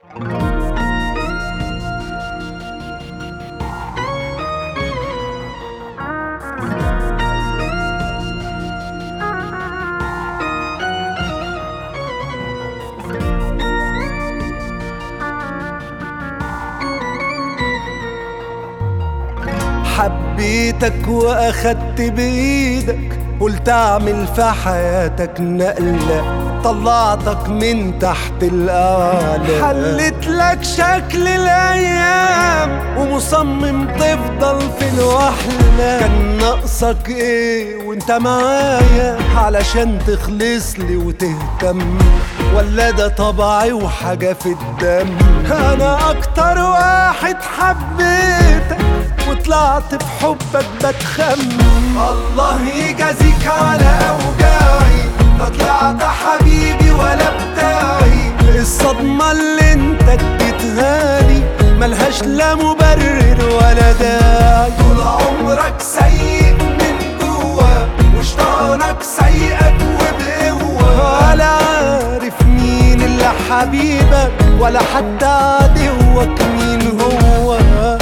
حبيتك واخدت بايدك قلت اعمل في حياتك نقلة طلعتك من تحت الآلة حلت لك شكل الأيام ومصمم تفضل في الوحلة كان ناقصك ايه وانت معايا علشان تخلص لي وتهتم ولا ده طبعي وحاجة في الدم أنا أكتر واحد حبيتك وطلعت في حبك بتخمم الله يجازيك على اوجاعي لا طلعت حبيبي ولا بتاعي الصدمة اللي انت اديتها لي ملهاش لا مبرر ولا داعي طول عمرك سيء من جوا وشطانك سيئك وبقوة ولا عارف مين اللي حبيبك ولا حتى عدوك مين هو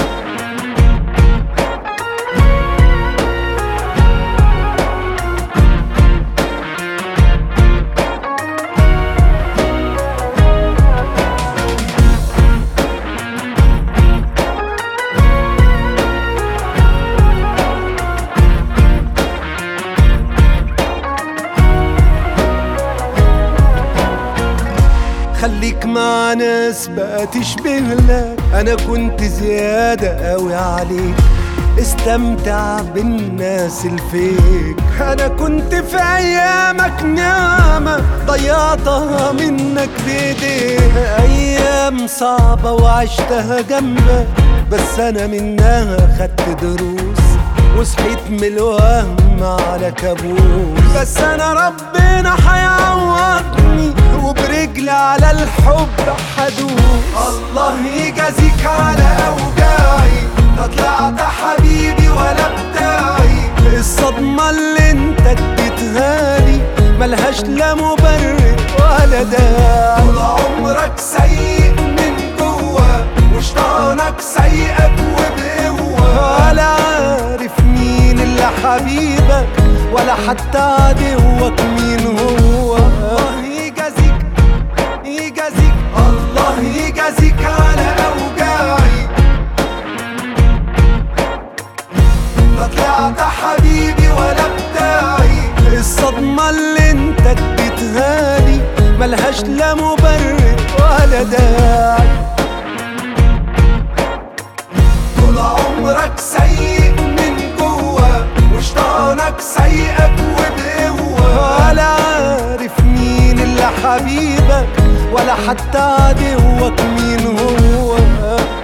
خليك مع ناس بقى تشبه لك انا كنت زيادة قوي عليك استمتع بالناس الفيك انا كنت في ايامك نعمة ضيعتها منك بايديك ايام صعبة وعشتها جنبك بس انا منها خدت دروس وصحيت من الوهم على كابوس بس انا ربنا حيعوضني وبرجلي على الحب حدوس الله يجازيك على اوجاعي لا طلعت حبيبي ولا بتاعي الصدمة اللي انت اديتها لي ملهاش لا مبرر ولا داعي طول عمرك سيء من جوا وشطانك سيئك وبقوة ولا عارف مين اللي حبيبك ولا حتى عدوك مين هو الله يجازيك يجازيك الله يجازيك على اوجاعي لا طلعت حبيبي ولا بتاعي الصدمة اللي انت اديتها لي ملهاش لا مبرر ولا داعي طول عمرك سيء من جوا وشطانك سيئك وبقوة ولا عارف مين اللي حبيبك ولا حتى عدوك مين هو